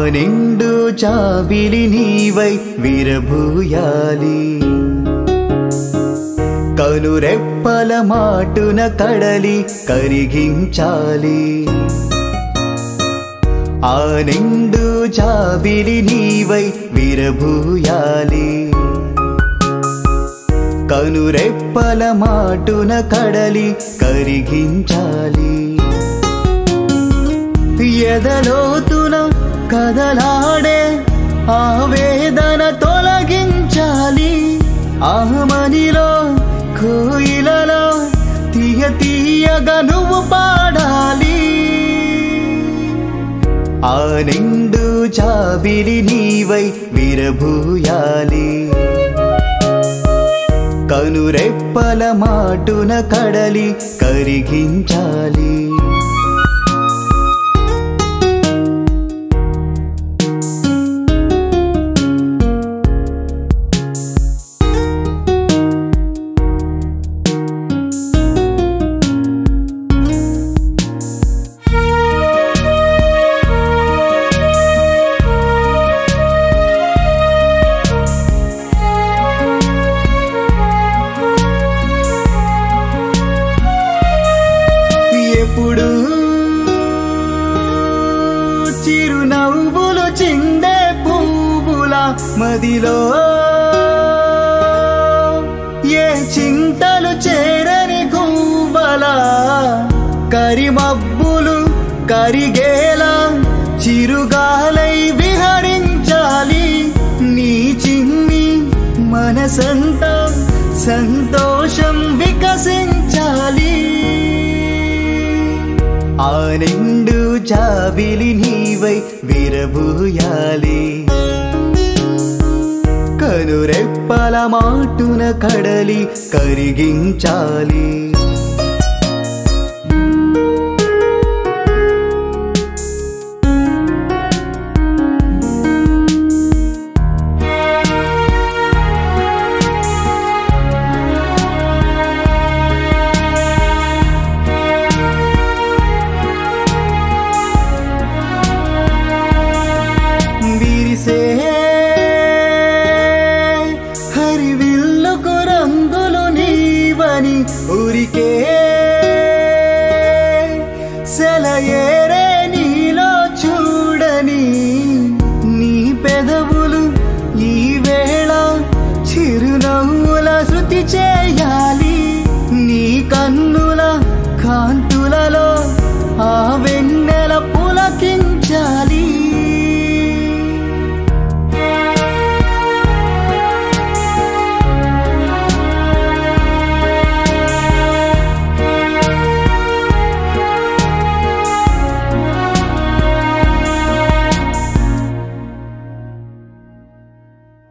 నిండు చాబిలి నీవై విరభూయాలి కనురెప్పల మాటున కడలి కరిగించాలి ఆ నిండు జాబిలి నీవై విరభూయాలి కనురెప్పల మాటున కడలి కరిగించాలి ఎదలోతున కదలాడే ఆవేదన తొలగించాలి ఆమనిలో కోయిలలో తీయ తీయగా నువ్వు పాడాలి ఆ నిండు చాబిలి నీవై విరభూయాలి కనురెప్పల మాటున కడలి కరిగించాలి ఎప్పుడు చిరునవ్వులు చిందే పువ్వుల మదిలో ఏ చింతలు చేరని గువ్వల కరిమబ్బులు కరిగేలా చిరుగాలై విహరించాలి నీ చిన్ని మనసంతా సంతోషం వికసించాలి ఆ నిండు జాబిలి నీవై విరబూయాలి కనురెప్పల మాటున కడలి కరిగించాలి విరిసే హరివిల్లుకు రంగులు నీవని ఊరికే సెలయేరే నీలో చూడని నీ పెదవులు ఈ వేళ చిరునవ్వుల శృతి చేయాలి